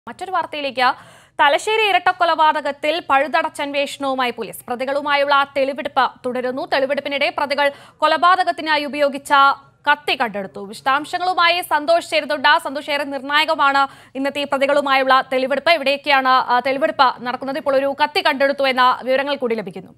മറ്റൊരു വാർത്തയിലേക്ക് തലശ്ശേരി ഇരട്ടക്കൊലപാതകത്തിൽ പഴുതടച്ചന്വേഷണവുമായി പോലീസ് പ്രതികളുമായുള്ള തെളിവെടുപ്പ് തുടരുന്നു തെളിവെടുപ്പിനിടെ പ്രതികൾ കൊലപാതകത്തിനായി ഉപയോഗിച്ച കത്തി കണ്ടെടുത്തു വിശദാംശങ്ങളുമായി സന്തോഷ് ചേരുന്നുണ്ട് സന്തോഷ് ഏറെ നിർണായകമാണ് ഇന്നത്തെ ഈ പ്രതികളുമായുള്ള തെളിവെടുപ്പ് ഇവിടെയൊക്കെയാണ് ആ, തെളിവെടുപ്പ് നടക്കുന്നത് ഇപ്പോൾ ഒരു കത്തി കണ്ടെടുത്തു എന്ന വിവരങ്ങൾ കൂടി ലഭിക്കുന്നു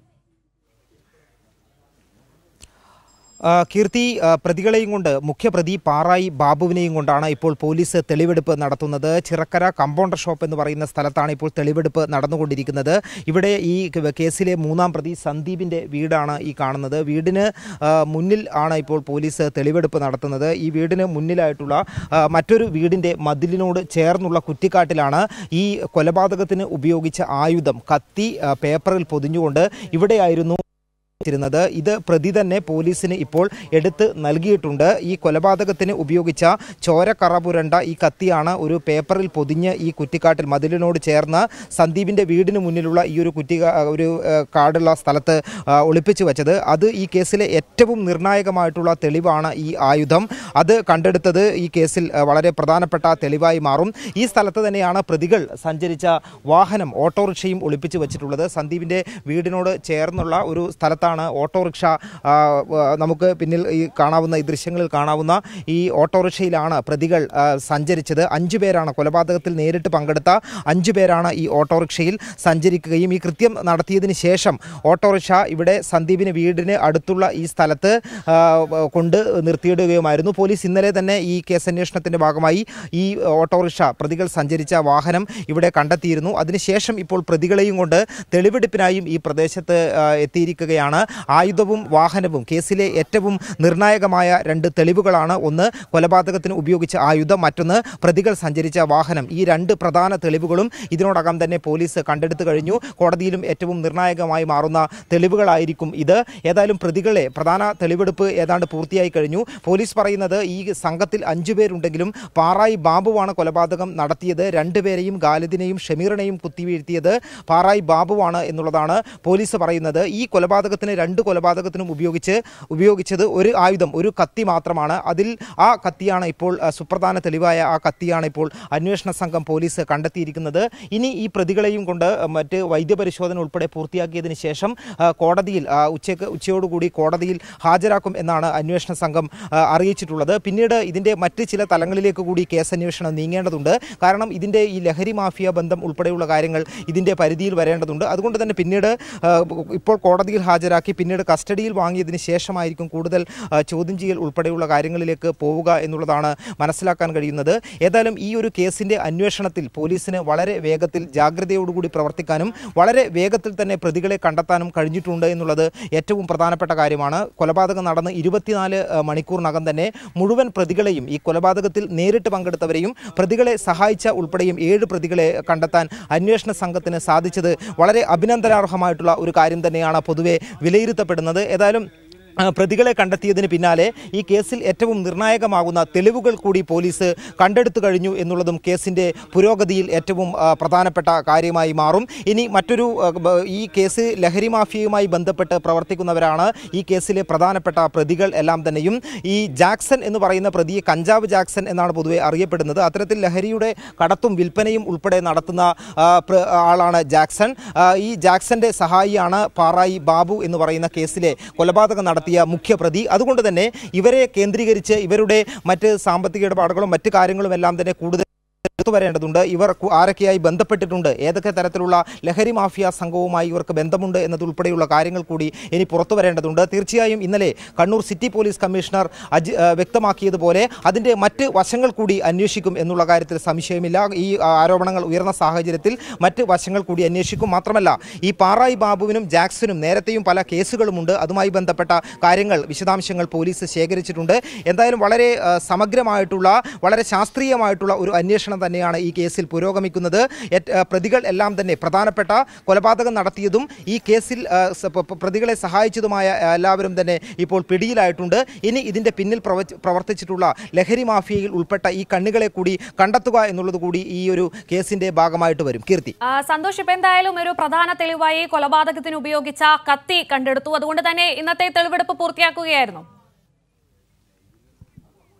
ആ, കീർത്തി ആ, പ്രതികളെയും കൊണ്ട് മുഖ്യപ്രതി പാറായി ബാബുവിനെയും കൊണ്ടാണ് ഇപ്പോൾ പോലീസ് തെളിവെടുപ്പ് നടത്തുന്നത് ചിറക്കര കമ്പൗണ്ടർ ഷോപ്പ് എന്ന് പറയുന്ന സ്ഥലത്താണ് ഇപ്പോൾ തെളിവെടുപ്പ് നടന്നുകൊണ്ടിരിക്കുന്നത് ഇവിടെ ഈ ക- കേസിലെ മൂന്നാം പ്രതി സന്ദീപിൻ്റെ വീടാണ് ഈ കാണുന്നത് വീടിന് ആ, മുന്നിൽ ആണ് ഇപ്പോൾ പോലീസ് തെളിവെടുപ്പ് നടത്തുന്നത് ഈ വീടിന് മുന്നിലായിട്ടുള്ള ആ, മറ്റൊരു വീടിൻ്റെ മതിലിനോട് ചേർന്നുള്ള കുറ്റിക്കാട്ടിലാണ് ഈ കൊലപാതകത്തിന് ഉപയോഗിച്ച ആയുധം കത്തി ആ, പേപ്പറിൽ പൊതിഞ്ഞുകൊണ്ട് ഇവിടെയായിരുന്നു ിരുന്നത് ഇത് പ്രതി തന്നെ പോലീസിന് ഇപ്പോൾ എടുത്ത് നൽകിയിട്ടുണ്ട് ഈ കൊലപാതകത്തിന് ഉപയോഗിച്ച ചോരക്കറ പുരണ്ട ഈ കത്തിയാണ് ഒരു പേപ്പറിൽ പൊതിഞ്ഞ് ഈ കുറ്റിക്കാട്ടിൽ മതിലിനോട് ചേർന്ന് സന്ദീപിന്റെ വീടിന് മുന്നിലുള്ള ഈ ഒരു കുറ്റി ഒരു ഏഹ്, കാടുള്ള സ്ഥലത്ത് ആ, ഒളിപ്പിച്ചു വെച്ചത് അത് ഈ കേസിലെ ഏറ്റവും നിർണായകമായിട്ടുള്ള തെളിവാണ് ഈ ആയുധം അത് കണ്ടെടുത്തത് ഈ കേസിൽ ആ, വളരെ പ്രധാനപ്പെട്ട തെളിവായി മാറും ഈ സ്ഥലത്ത് തന്നെയാണ് പ്രതികൾ സഞ്ചരിച്ച വാഹനം ഓട്ടോറിക്ഷയും ഒളിപ്പിച്ചു വെച്ചിട്ടുള്ളത് സന്ദീപിന്റെ വീടിനോട് ചേർന്നുള്ള ഒരു സ്ഥലത്താണ് ഓട്ടോറിക്ഷ ആ, ആ, നമുക്ക് പിന്നിൽ ഈ കാണാവുന്ന ഈ ദൃശ്യങ്ങളിൽ കാണാവുന്ന ഈ ഓട്ടോറിക്ഷയിലാണ് പ്രതികൾ ആ, സഞ്ചരിച്ചത് അഞ്ചു പേരാണ് കൊലപാതകത്തിൽ നേരിട്ട് പങ്കെടുത്ത അഞ്ചു പേരാണ് ഈ ഓട്ടോറിക്ഷയിൽ സഞ്ചരിക്കുകയും ഈ കൃത്യം നടത്തിയതിന് ശേഷം ഓട്ടോറിക്ഷ ഇവിടെ സന്ദീപിന് വീടിന് അടുത്തുള്ള ഈ സ്ഥലത്ത് ആ, കൊണ്ട് നിർത്തിയിടുകയുമായിരുന്നു പോലീസ് ഇന്നലെ തന്നെ ഈ കേസന്വേഷണത്തിന്റെ ഭാഗമായി ഈ ഓട്ടോറിക്ഷ പ്രതികൾ സഞ്ചരിച്ച വാഹനം ഇവിടെ കണ്ടെത്തിയിരുന്നു അതിനുശേഷം ഇപ്പോൾ പ്രതികളെയും കൊണ്ട് തെളിവെടുപ്പിനായും ഈ പ്രദേശത്ത് ആ, എത്തിയിരിക്കുകയാണ് ആയുധവും വാഹനവും കേസിലെ ഏറ്റവും നിർണായകമായ രണ്ട് തെളിവുകളാണ് ഒന്ന് കൊലപാതകത്തിന് ഉപയോഗിച്ച ആയുധം മറ്റൊന്ന് പ്രതികൾ സഞ്ചരിച്ച വാഹനം ഈ രണ്ട് പ്രധാന തെളിവുകളും ഇതിനോടകം തന്നെ പോലീസ് കണ്ടെടുത്തു കഴിഞ്ഞു കോടതിയിലും ഏറ്റവും നിർണായകമായി മാറുന്ന തെളിവുകളായിരിക്കും ഇത് ഏതായാലും പ്രതികളെ പ്രധാന തെളിവെടുപ്പ് ഏതാണ്ട് പൂർത്തിയായി കഴിഞ്ഞു പോലീസ് പറയുന്നത് ഈ സംഘത്തിൽ അഞ്ചു പേരുണ്ടെങ്കിലും പാറായി ബാബുവാണ് കൊലപാതകം നടത്തിയത് രണ്ടുപേരെയും ഖാലിദിനെയും ഷമീറിനെയും കുത്തിവീഴ്ത്തിയത് പാറായി ബാബുവാണ് എന്നുള്ളതാണ് പോലീസ് പറയുന്നത് ഈ കൊലപാതകത്തിന് രണ്ട് കൊലപാതകത്തിനും ഉപയോഗിച്ച് ഉപയോഗിച്ചത് ഒരു ആയുധം ഒരു കത്തി മാത്രമാണ് അതിൽ ആ കത്തിയാണ് ഇപ്പോൾ ആ, സുപ്രധാന തെളിവായ ആ കത്തിയാണ് ഇപ്പോൾ അന്വേഷണ സംഘം പോലീസ് കണ്ടെത്തിയിരിക്കുന്നത് ഇനി ഈ പ്രതികളെയും കൊണ്ട് ആ, മറ്റ് വൈദ്യപരിശോധന ഉൾപ്പെടെ പൂർത്തിയാക്കിയതിന് ശേഷം ആ, കോടതിയിൽ ആ, ഉച്ചയ്ക്ക് ഉച്ചയോടുകൂടി കോടതിയിൽ ഹാജരാക്കും എന്നാണ് അന്വേഷണ സംഘം ആ, അറിയിച്ചിട്ടുള്ളത് പിന്നീട് ഇതിൻ്റെ മറ്റ് ചില തലങ്ങളിലേക്ക് കൂടി കേസന്വേഷണം നീങ്ങേണ്ടതുണ്ട് കാരണം ഇതിൻ്റെ ഈ ലഹരി മാഫിയ ബന്ധം ഉൾപ്പെടെയുള്ള കാര്യങ്ങൾ ഇതിൻ്റെ പരിധിയിൽ വരേണ്ടതുണ്ട് അതുകൊണ്ട് തന്നെ പിന്നീട് ആ, ഇപ്പോൾ കോടതിയിൽ ഹാജരാക്കി പിന്നീട് കസ്റ്റഡിയിൽ വാങ്ങിയതിന് ശേഷമായിരിക്കും കൂടുതൽ ആ, ചോദ്യം ചെയ്യൽ ഉൾപ്പെടെയുള്ള കാര്യങ്ങളിലേക്ക് പോവുക എന്നുള്ളതാണ് മനസ്സിലാക്കാൻ കഴിയുന്നത് ഏതായാലും ഈ ഒരു കേസിൻ്റെ അന്വേഷണത്തിൽ പോലീസിന് വളരെ വേഗത്തിൽ ജാഗ്രതയോടുകൂടി പ്രവർത്തിക്കാനും വളരെ വേഗത്തിൽ തന്നെ പ്രതികളെ കണ്ടെത്താനും കഴിഞ്ഞിട്ടുണ്ട് എന്നുള്ളത് ഏറ്റവും പ്രധാനപ്പെട്ട കാര്യമാണ് കൊലപാതകം നടന്ന് ഇരുപത്തിനാല് ആ, മണിക്കൂറിനകം തന്നെ മുഴുവൻ പ്രതികളെയും ഈ കൊലപാതകത്തിൽ നേരിട്ട് പങ്കെടുത്തവരെയും പ്രതികളെ സഹായിച്ച ഉൾപ്പെടെയും ഏഴ് പ്രതികളെ കണ്ടെത്താൻ അന്വേഷണ സംഘത്തിന് സാധിച്ചത് വളരെ അഭിനന്ദനാർഹമായിട്ടുള്ള ഒരു കാര്യം തന്നെയാണ് പൊതുവെ വിലയിരുത്തപ്പെടുന്നത് ഏതായാലും ആ, പ്രതികളെ കണ്ടെത്തിയതിന് പിന്നാലെ ഈ കേസിൽ ഏറ്റവും നിർണായകമാകുന്ന തെളിവുകൾ കൂടി പോലീസ് കണ്ടെടുത്തു കഴിഞ്ഞു എന്നുള്ളതും കേസിന്റെ പുരോഗതിയിൽ ഏറ്റവും ആ, പ്രധാനപ്പെട്ട കാര്യമായി മാറും ഇനി മറ്റൊരു ആ, ബ- ഈ കേസ് ലഹരി മാഫിയയുമായി ബന്ധപ്പെട്ട് പ്രവർത്തിക്കുന്നവരാണ് ഈ കേസിലെ പ്രധാനപ്പെട്ട പ്രതികൾ എല്ലാം തന്നെയും ഈ ജാക്സൺ എന്ന് പറയുന്ന പ്രതി കഞ്ചാവ് ജാക്സൺ എന്നാണ് പൊതുവെ അറിയപ്പെടുന്നത് അത്തരത്തിൽ ലഹരിയുടെ കടത്തും വിൽപ്പനയും ഉൾപ്പെടെ നടത്തുന്ന ആ, പ്ര- ആളാണ് ജാക്സൺ ആ, ഈ ജാക്സന്റെ സഹായിയാണ് പാറായി ബാബു എന്ന് പറയുന്ന കേസിലെ കൊലപാതകം നടത്തിയ മുഖ്യപ്രതി അതുകൊണ്ട് തന്നെ ഇവരെ കേന്ദ്രീകരിച്ച് ഇവരുടെ മറ്റ് സാമ്പത്തിക ഇടപാടുകളും മറ്റ് കാര്യങ്ങളും എല്ലാം തന്നെ കൂടുതൽ എടുത്തു വരേണ്ടതുണ്ട് ഇവർ കു- ആരൊക്കെയായി ബന്ധപ്പെട്ടിട്ടുണ്ട് ഏതൊക്കെ തരത്തിലുള്ള ലഹരി മാഫിയ സംഘവുമായി ഇവർക്ക് ബന്ധമുണ്ട് എന്നതുൾപ്പെടെയുള്ള കാര്യങ്ങൾ കൂടി ഇനി പുറത്തു വരേണ്ടതുണ്ട് തീർച്ചയായും ഇന്നലെ Kannur city police commissioner Aji ആ, വ്യക്തമാക്കിയതുപോലെ അതിൻ്റെ മറ്റ് വശങ്ങൾ കൂടി അന്വേഷിക്കും എന്നുള്ള കാര്യത്തിൽ സംശയമില്ല ഈ ആ, ആരോപണങ്ങൾ ഉയർന്ന സാഹചര്യത്തിൽ മറ്റ് വശങ്ങൾ കൂടി അന്വേഷിക്കും മാത്രമല്ല ഈ പാറായി ബാബുവിനും ജാക്സനും നേരത്തെയും പല കേസുകളുമുണ്ട് അതുമായി ബന്ധപ്പെട്ട കാര്യങ്ങൾ വിശദാംശങ്ങൾ പോലീസ് ശേഖരിച്ചിട്ടുണ്ട് എന്തായാലും വളരെ ആ, സമഗ്രമായിട്ടുള്ള വളരെ ശാസ്ത്രീയമായിട്ടുള്ള ഒരു അന്വേഷണം തന്നെയാണ് ഈ കേസിൽ പുരോഗമിക്കുന്നത് ഏറ്റ്- ആ, പ്രതികൾ എല്ലാം തന്നെ പ്രധാനപ്പെട്ട കൊലപാതകം നടത്തിയതും ഈ കേസിൽ ആ, സ- പ- പ- പ്രതികളെ സഹായിച്ചതുമായ ആ, എല്ലാവരും തന്നെ ഇപ്പോൾ പിടിയിലായിട്ടുണ്ട് ഇനി ഇതിന്റെ പിന്നിൽ പ്രവ- പ്രവർത്തിച്ചിട്ടുള്ള ലഹരി മാഫിയയിൽ ഉൾപ്പെട്ട ഈ കണ്ണികളെ കൂടി കണ്ടെത്തുക എന്നുള്ളത് കൂടി ഈ ഒരു കേസിന്റെ ഭാഗമായിട്ട് വരും കീർത്തി ആ, സന്തോഷ് ഇപ്പൊ എന്തായാലും ഒരു പ്രധാന തെളിവായി കൊലപാതകത്തിന് ഉപയോഗിച്ച കത്തി കണ്ടെടുത്തു അതുകൊണ്ട് തന്നെ ഇന്നത്തെ തെളിവെടുപ്പ് പൂർത്തിയാക്കുകയായിരുന്നു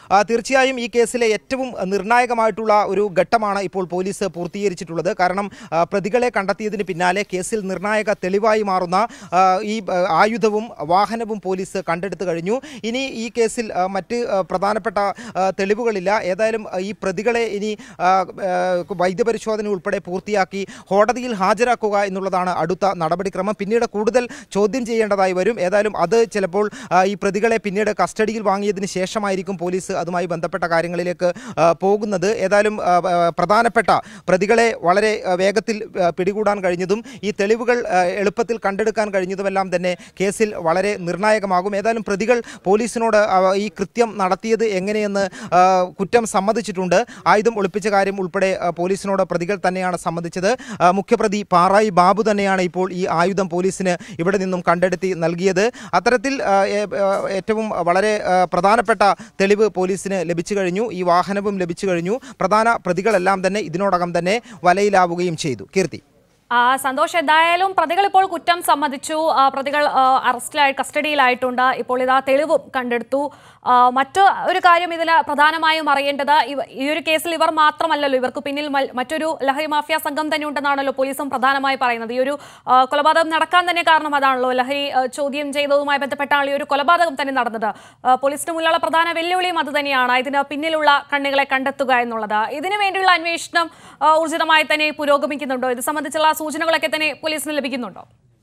ആ, തീർച്ചയായും ഈ കേസിലെ ഏറ്റവും നിർണായകമായിട്ടുള്ള ഒരു ഘട്ടമാണ് ഇപ്പോൾ പോലീസ് പൂർത്തീകരിച്ചിട്ടുള്ളത് കാരണം ആ, പ്രതികളെ കണ്ടെത്തിയതിന് പിന്നാലെ കേസിൽ നിർണായക തെളിവായി മാറുന്ന ആ, ഈ ആ, ആയുധവും വാഹനവും പോലീസ് കണ്ടെടുത്തു കഴിഞ്ഞു ഇനി ഈ കേസിൽ ആ, മറ്റ് ആ, പ്രധാനപ്പെട്ട ആ, തെളിവുകളില്ല ഏതായാലും ആ, ഈ പ്രതികളെ ഇനി ആ, ആ, വൈദ്യപരിശോധന ഉൾപ്പെടെ പൂർത്തിയാക്കി കോടതിയിൽ ഹാജരാക്കുക എന്നുള്ളതാണ് അടുത്ത നടപടിക്രമം പിന്നീട് കൂടുതൽ ചോദ്യം ചെയ്യേണ്ടതായി വരും ഏതായാലും അത് ചിലപ്പോൾ ആ, ഈ പ്രതികളെ പിന്നീട് കസ്റ്റഡിയിൽ വാങ്ങിയതിന് ശേഷമായിരിക്കും പോലീസ് അതുമായി ബന്ധപ്പെട്ട കാര്യങ്ങളിലേക്ക് ആ, പോകുന്നത് ഏതായാലും ആ, ആ, പ്രധാനപ്പെട്ട പ്രതികളെ വളരെ ആ, വേഗത്തിൽ ആ, പിടികൂടാൻ കഴിഞ്ഞതും ഈ തെളിവുകൾ ആ, എളുപ്പത്തിൽ കണ്ടെടുക്കാൻ കഴിഞ്ഞതുമെല്ലാം തന്നെ കേസിൽ വളരെ നിർണായകമാകും ഏതായാലും പ്രതികൾ പോലീസിനോട് ആ, ഈ കൃത്യം നടത്തിയത് എങ്ങനെയെന്ന് ആ, കുറ്റം സമ്മതിച്ചിട്ടുണ്ട് ആയുധം ഒളിപ്പിച്ച കാര്യം ഉൾപ്പെടെ ആ, പോലീസിനോട് പ്രതികൾ തന്നെയാണ് സമ്മതിച്ചത് ആ, മുഖ്യപ്രതി പാറായി ബാബു തന്നെയാണ് ഇപ്പോൾ ഈ ആയുധം പോലീസിന് ഇവിടെ നിന്നും കണ്ടെടുത്തി നൽകിയത് അത്തരത്തിൽ ആ, ഏ- ആ, ഏറ്റവും വളരെ ആ, പ്രധാനപ്പെട്ട തെളിവ് പോലീസിന് ലഭിച്ചു കഴിഞ്ഞു ഈ വാഹനവും ലഭിച്ചു കഴിഞ്ഞു പ്രധാന പ്രതികളെല്ലാം തന്നെ ഇതിനോടകം തന്നെ വലയിലാവുകയും ചെയ്തു കീർത്തി ആ, സന്തോഷ് എന്തായാലും പ്രതികൾ ഇപ്പോൾ കുറ്റം സമ്മതിച്ചു ആ, പ്രതികൾ ആ, അറസ്റ്റിലായി കസ്റ്റഡിയിലായിട്ടുണ്ട് ഇപ്പോൾ ഇതാ തെളിവും കണ്ടെടുത്തു ആ, മറ്റു ഒരു കാര്യം ഇതിൽ പ്രധാനമായും അറിയേണ്ടത് ഇവ- ഈ ഒരു കേസിൽ ഇവർ മാത്രമല്ലല്ലോ ഇവർക്ക് പിന്നിൽ മൽ- മറ്റൊരു ലഹരി മാഫിയ സംഘം തന്നെ ഉണ്ടെന്നാണല്ലോ പോലീസും പ്രധാനമായി പറയുന്നത് ഈ ഒരു ആ, കൊലപാതകം നടക്കാൻ തന്നെ കാരണം അതാണല്ലോ ലഹരി ആ, ചോദ്യം ചെയ്തതുമായി ബന്ധപ്പെട്ടാണ് ഈ ഒരു കൊലപാതകം തന്നെ നടന്നത് ആ, പോലീസിന് മുന്നിലുള്ള പ്രധാന വെല്ലുവിളിയും അത് തന്നെയാണ് ഇതിന് പിന്നിലുള്ള കണ്ണികളെ കണ്ടെത്തുക എന്നുള്ളത് ഇതിനു വേണ്ടിയുള്ള അന്വേഷണം ആ, ഊർജിതമായി തന്നെ പുരോഗമിക്കുന്നുണ്ടോ ഇത് സംബന്ധിച്ചുള്ള സൂചനകളൊക്കെ തന്നെ പോലീസിന് ലഭിക്കുന്നുണ്ടോ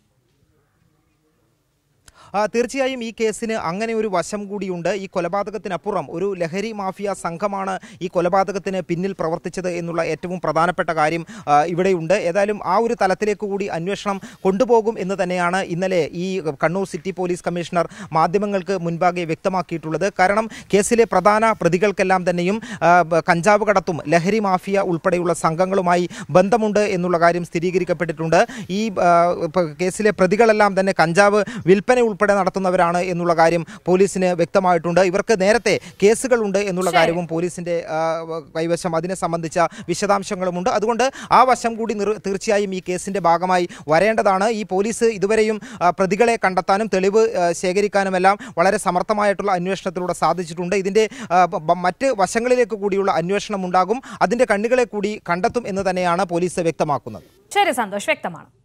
ആ, തീർച്ചയായും ഈ കേസിന് അങ്ങനെ ഒരു വശം കൂടിയുണ്ട് ഈ കൊലപാതകത്തിനപ്പുറം ഒരു ലഹരി മാഫിയ സംഘമാണ് ഈ കൊലപാതകത്തിന് പിന്നിൽ പ്രവർത്തിച്ചത് എന്നുള്ള ഏറ്റവും പ്രധാനപ്പെട്ട കാര്യം ആ, ഇവിടെയുണ്ട് ഏതായാലും ആ ഒരു തലത്തിലേക്ക് കൂടി അന്വേഷണം കൊണ്ടുപോകും എന്ന് തന്നെയാണ് ഇന്നലെ ഈ കണ്ണൂർ സിറ്റി പോലീസ് കമ്മീഷണർ മാധ്യമങ്ങൾക്ക് മുൻപാകെ വ്യക്തമാക്കിയിട്ടുള്ളത് കാരണം കേസിലെ പ്രധാന പ്രതികൾക്കെല്ലാം തന്നെയും ആ, ബ- കഞ്ചാവ് കടത്തും ലഹരി മാഫിയ ഉൾപ്പെടെയുള്ള സംഘങ്ങളുമായി ബന്ധമുണ്ട് എന്നുള്ള കാര്യം സ്ഥിരീകരിക്കപ്പെട്ടിട്ടുണ്ട് ഈ ആ, ഇപ്പ കേസിലെ പ്രതികളെല്ലാം തന്നെ കഞ്ചാവ് വിൽപ്പന ഉൾപ്പെടെ നടത്തുന്നവരാണ് എന്നുള്ള കാര്യം പോലീസിന് വ്യക്തമായിട്ടുണ്ട് ഇവർക്ക് നേരത്തെ കേസുകളുണ്ട് എന്നുള്ള ശരി. കാര്യവും പോലീസിന്റെ ആ, കൈവശം അതിനെ സംബന്ധിച്ച വിശദാംശങ്ങളുമുണ്ട് അതുകൊണ്ട് ആ വശം കൂടി നിർ- തീർച്ചയായും ഈ കേസിന്റെ ഭാഗമായി വരേണ്ടതാണ് ഈ പോലീസ് ഇതുവരെയും ആ, പ്രതികളെ കണ്ടെത്താനും തെളിവ് ആ, ശേഖരിക്കാനുമെല്ലാം വളരെ സമർത്ഥമായിട്ടുള്ള അന്വേഷണത്തിലൂടെ സാധിച്ചിട്ടുണ്ട് ഇതിന്റെ ആ, ബ- ബ- മറ്റ് വശങ്ങളിലേക്ക് കൂടിയുള്ള അന്വേഷണം ഉണ്ടാകും അതിന്റെ കണ്ണുകളെ കൂടി കണ്ടെത്തും എന്ന് തന്നെയാണ് പോലീസ് വ്യക്തമാക്കുന്നത് ശരി സന്തോഷ് വ്യക്തമാണ്